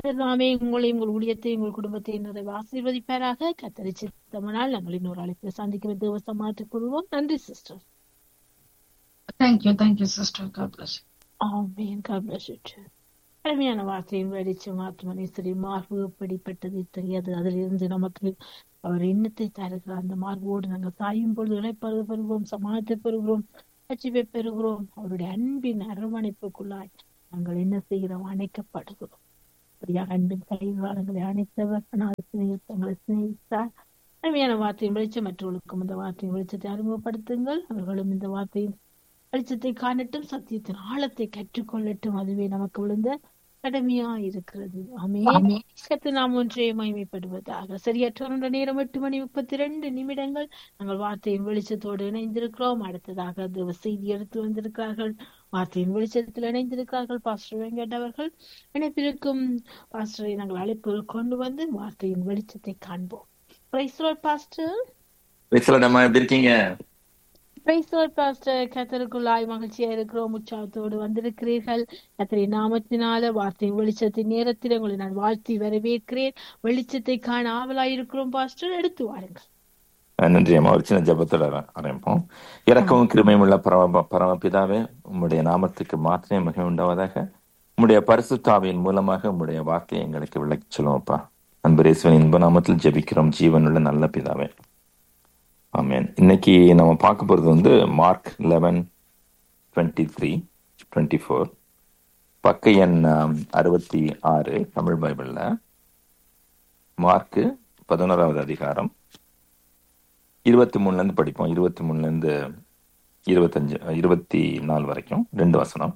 எல்லாமே உங்களையும் உங்கள் ஊழியத்தையும் உங்கள் குடும்பத்தையும் நிறைவு ஆசீர்வதிப்பாராக கத்தரி சித்தமனால் நாங்கள் இன்னொரு அழைப்பில் சந்திக்கிற தேவசம் மாற்றிக் கொள்வோம் நன்றி sister thank you thank you sister God bless amen God bless you too. அருமையான வார்த்தையின் வெளிச்சம் ஆத்மனை சரி மார்பு எப்படிப்பட்டது தெரியாது அதிலிருந்து நமக்கு அவர் எண்ணத்தை தருகிறார் அந்த மார்போடு நாங்கள் சாயும் பொழுது இழைப்பது பெறுகிறோம் சமாதத்தை பெறுகிறோம் ரட்சிப்பை பெறுகிறோம் அவருடைய அன்பின் அரவணைப்புக்குள்ளாய் நாங்கள் என்ன செய்கிறோம் அணைக்கப்படுகிறோம் அப்படியாக அன்பின் கைவாளங்களை அணைத்தவர் ஆனால் சிநேகித்தங்களை சிநேகித்தார் அருமையான வார்த்தையின் வெளிச்சம் மற்றவர்களுக்கும் இந்த வார்த்தையின் வெளிச்சத்தை அறிமுகப்படுத்துங்கள் அவர்களும் இந்த வார்த்தையின் வெளிச்சத்தை காணட்டும் சத்தியத்தின் ஆழத்தை கற்றுக்கொள்ளட்டும் அதுவே நமக்கு விழுந்த கடமையா இருக்கிறது ஆமே கத்து நாம் ஒன்றே மகிமைப்படுவதாக சரியற்ற நேரம் எட்டு மணி முப்பத்தி ரெண்டு நிமிடங்கள் நாங்கள் வார்த்தையின் வெளிச்சத்தோடு இணைந்திருக்கிறோம் அடுத்ததாக தேவ செய்தி எடுத்து வந்திருக்கிறார்கள் வார்த்தையின் வெளிச்சத்தில் இணைந்திருக்கிறார்கள் பாஸ்டர் வெங்கட் அவர்கள் இணைப்பிருக்கும் பாஸ்டரை நாங்கள் அழைப்பு கொண்டு வந்து வார்த்தையின் வெளிச்சத்தை காண்போம் பாஸ்டர் பேசலாமா எப்படி இருக்கீங்க பிரைஸ்வர் பாஸ்டர் கத்தருக்குள்ளாய் மகிழ்ச்சியா இருக்கிறோம் உற்சாகத்தோடு வந்திருக்கிறீர்கள் கத்தரி நாமத்தினால வார்த்தை வெளிச்சத்தின் நேரத்தில் உங்களை நான் வாழ்த்தி வரவேற்கிறேன் வெளிச்சத்தை காண ஆவலாய் இருக்கிறோம் பாஸ்டர் எடுத்து வாருங்கள் நன்றி அம்மா ஒரு சின்ன ஜபத்தோட ஆர- ஆரம்பிப்போம் இறக்கவும் கிருமையும் உள்ள பரம பரமபிதாவே உம்முடைய நாமத்துக்கு மாத்திரமே மிக உண்டாவதாக உம்முடைய பரிசுத்தாவின் மூலமாக உம்முடைய வார்த்தையை எங்களுக்கு விளக்கிச் சொல்லுவோம்ப்பா அன்பரேஸ்வன் இன்ப நாமத்தில் ஜெபிக்கிறோம் ஜீவனுள்ள நல்ல பிதாவே ஆமென் இன்னைக்கு நம்ம பார்க்க போறது வந்து Mark eleven twenty three twenty four பக்க எண் ஆம், அறுபத்தி ஆறு தமிழ் பைபிள்ல மார்க்கு பதினோராவது அதிகாரம் இருபத்தி மூணுல இருந்து படிப்போம் இருபத்தி மூணுல இருந்து இருபத்தஞ்சு இருபத்தி நாலு வரைக்கும் ரெண்டு வசனம்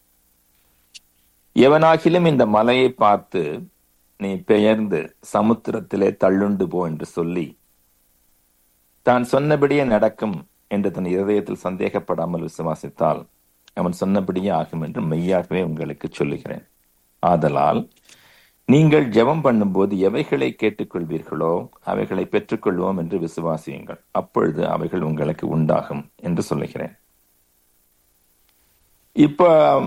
எவனாகிலும் இந்த மலையை பார்த்து நீ பெயர்ந்து சமுத்திரத்திலே தள்ளுண்டு போ என்று சொல்லி தான் சொன்னபடியே நடக்கும் என்று தன் இருதயத்தில் சந்தேகப்படாமல் விசுவாசித்தால் அவன் சொன்னபடியே ஆகும் என்று மெய்யாகவே உங்களுக்கு சொல்லுகிறேன் ஆதலால் நீங்கள் ஜெபம் பண்ணும்போது எவைகளை கேட்டுக்கொள்வீர்களோ அவைகளை பெற்றுக்கொள்வோம் என்று விசுவாசியுங்கள் அப்பொழுது அவைகள் உங்களுக்கு உண்டாகும் என்று சொல்லுகிறேன் இப்ப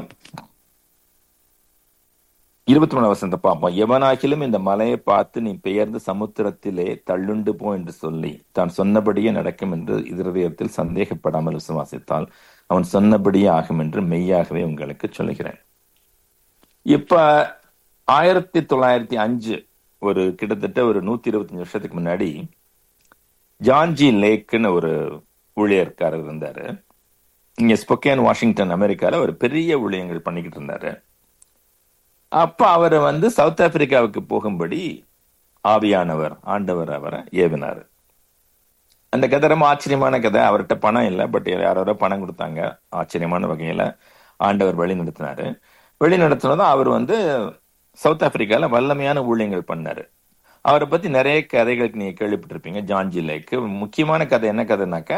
இருபத்தி மூணு வசனத்தை பார்ப்போம் எவனாகிலும் இந்த மலையை பார்த்து நீ பெயர்ந்து சமுத்திரத்திலே தள்ளுண்டு போ என்று சொல்லி தான் சொன்னபடியே நடக்கும் என்று இருதயத்தில் சந்தேகப்படாமல் விசுவாசித்தால் அவன் சொன்னபடியே ஆகும் என்று மெய்யாகவே உங்களுக்கு சொல்லுகிறேன் இப்ப ஆயிரத்தி தொள்ளாயிரத்தி அஞ்சு ஒரு கிட்டத்தட்ட ஒரு நூத்தி இருபத்தஞ்சு வருஷத்துக்கு முன்னாடி ஜான்ஜி லேக்குன்னு ஒரு ஊழியர்காரர் இருந்தாரு இங்க ஸ்பொக்கேன் வாஷிங்டன் அமெரிக்கால ஒரு பெரிய ஊழியங்கள் பண்ணிக்கிட்டு இருந்தாரு அப்ப அவரை வந்து சவுத் ஆப்பிரிக்காவுக்கு போகும்படி ஆவியானவர் ஆண்டவர் அவரை ஏவினாரு அந்த கதை ரொம்ப ஆச்சரியமான கதை அவர்கிட்ட பணம் இல்லை பட் யாரோ பணம் கொடுத்தாங்க ஆச்சரியமான வகையில ஆண்டவர் வழி நடத்தினாரு வழி நடத்தினதும் அவர் வந்து சவுத் ஆப்பிரிக்கால வல்லமையான ஊழியங்கள் பண்ணாரு அவரை பத்தி நிறைய கதைகளுக்கு நீங்க கேள்விப்பட்டிருப்பீங்க ஜான்ஜி லேக்கு முக்கியமான கதை என்ன கதைனாக்கா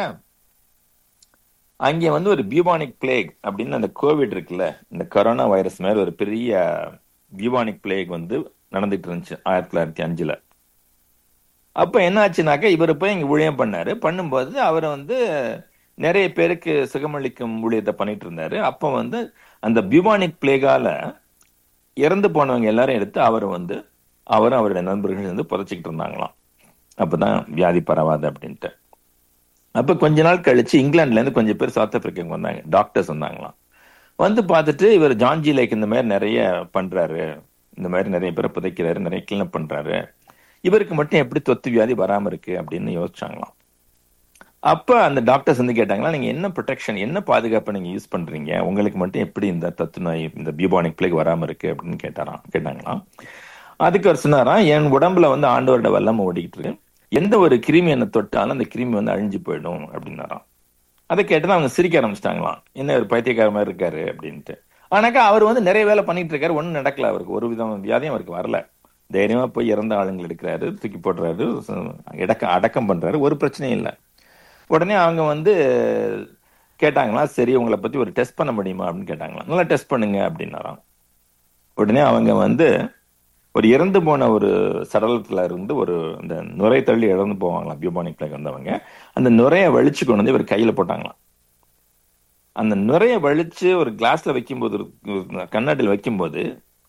அங்கே வந்து ஒரு பியூபானிக் பிளேக் அப்படின்னு அந்த கோவிட் இருக்குல்ல இந்த கொரோனா வைரஸ் மேல ஒரு பெரிய பியூபானிக் பிளேக் வந்து நடந்துட்டு இருந்துச்சு ஆயிரத்தி தொள்ளாயிரத்தி அஞ்சுல அப்ப என்ன ஆச்சுனாக்கா இவர் போய் இங்க ஊழியம் பண்ணாரு பண்ணும்போது அவர் வந்து நிறைய பேருக்கு சுகமளிக்கும் ஊழியத்தை பண்ணிட்டு இருந்தாரு அப்ப வந்து அந்த பியூபானிக் பிளேகால இறந்து போனவங்க எல்லாரும் எடுத்து அவர் வந்து அவரும் அவருடைய நண்பர்கள் வந்து புதைச்சிக்கிட்டு இருந்தாங்களாம் அப்பதான் வியாதி பரவாது அப்படின்ட்டு அப்ப கொஞ்ச நாள் கழிச்சு இங்கிலாந்துல இருந்து கொஞ்சம் பேர் சவுத் ஆப்பிரிக்காவுக்கு வந்தாங்க டாக்டர்ஸ் வந்தாங்களாம் வந்து பார்த்துட்டு இவர் ஜான்ஜி லேக் இந்த மாதிரி நிறைய பண்றாரு இந்த மாதிரி நிறைய பேரை புதைக்கிறாரு நிறைய கிளீனப் பண்றாரு இவருக்கு மட்டும் எப்படி தொத்து வியாதி வராம இருக்கு அப்படின்னு யோசிச்சாங்களாம் அப்ப அந்த டாக்டர்ஸ் வந்து கேட்டாங்களா நீங்க என்ன ப்ரொடெக்ஷன் என்ன பாதுகாப்பு நீங்க யூஸ் பண்றீங்க உங்களுக்கு மட்டும் எப்படி இந்த தத்து நோய் இந்த பியூபானிக் பிளேக் வராம இருக்கு அப்படின்னு கேட்டாராம் கேட்டாங்களாம் அதுக்கு அவர் சொன்னாராம் என் உடம்புல வந்து ஆண்டவரோட வல்லமை ஓடிக்கிட்டு இருக்கு எந்த ஒரு கிருமி என்ன தொட்டாலும் அந்த கிருமி வந்து அழிஞ்சு போயிடும் அப்படின்னாராம் அதை கேட்டதான் அவங்க சிரிக்க ஆரம்பிச்சிட்டாங்களாம் என்ன ஒரு பைத்தியக்கார மாதிரி இருக்காரு அப்படின்ட்டு ஆனாக்கா அவர் வந்து நிறைய வேலை பண்ணிட்டு இருக்காரு ஒன்றும் நடக்கல அவருக்கு ஒரு விதம் வியாதியும் அவருக்கு வரல தைரியமா போய் இறந்த ஆளுங்களை எடுக்கிறாரு தூக்கி போடுறாரு இடக்க அடக்கம் பண்றாரு ஒரு பிரச்சனையும் இல்லை உடனே அவங்க வந்து கேட்டாங்களா சரி உங்களை பத்தி ஒரு டெஸ்ட் பண்ண முடியுமா அப்படின்னு கேட்டாங்களா நல்லா டெஸ்ட் பண்ணுங்க அப்படின்னாராம் உடனே அவங்க வந்து ஒரு இறந்து போன ஒரு சடலத்துல இருந்து ஒரு இந்த நுரை தள்ளி இறந்து போவாங்களாம் பியூபானிக் பிளேக் வந்தவங்க அந்த நுரைய வலிச்சு கொண்டு வந்து இவர் கையில போட்டாங்களாம் அந்த நுரைய வலிச்சு ஒரு கிளாஸ்ல வைக்கும்போது ஒரு கண்ணாடியில் வைக்கும்போது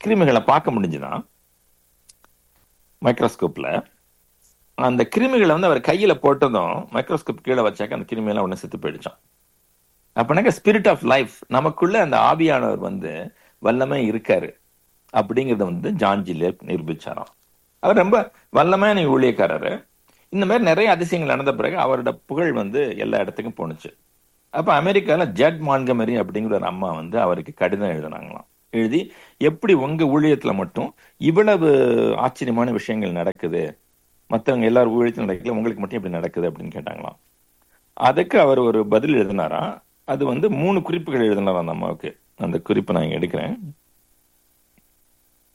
கிருமிகளை பார்க்க முடிஞ்சுதான் மைக்ரோஸ்கோப்ல அந்த கிருமிகளை வந்து அவர் கையில போட்டதும் மைக்ரோஸ்கோப் கீழே வச்சாக்க அந்த கிருமியெல்லாம் உடனே செத்து போயிடுச்சான் அப்பனாக்க ஸ்பிரிட் ஆஃப் லைஃப் நமக்குள்ள அந்த ஆவியானவர் வந்து வல்லமை இருக்காரு அப்படிங்கறத வந்து ஜான்ஜிலே நிரூபிச்சாராம் அவர் ரொம்ப வல்லமையான ஊழியக்காரரு இந்த மாதிரி நிறைய அதிசயங்கள் நடந்த பிறகு அவரோட புகழ் வந்து எல்லா இடத்துக்கும் போணுச்சு அப்ப அமெரிக்கால ஜட் மான்கமரி அப்படிங்கிற ஒரு அம்மா வந்து அவருக்கு கடிதம் எழுதினாங்களாம் எழுதி எப்படி உங்க ஊழியத்துல மட்டும் இவ்வளவு ஆச்சரியமான விஷயங்கள் நடக்குது மற்றவங்க எல்லாரும் ஊழியத்தில் நடக்கல உங்களுக்கு மட்டும் எப்படி நடக்குது அப்படின்னு கேட்டாங்களாம் அதுக்கு அவர் ஒரு பதில் எழுதினாராம் அது வந்து மூணு குறிப்புகள் எழுதினாராம் அந்த அம்மாவுக்கு அந்த குறிப்பை நான் இங்க எடுக்கிறேன்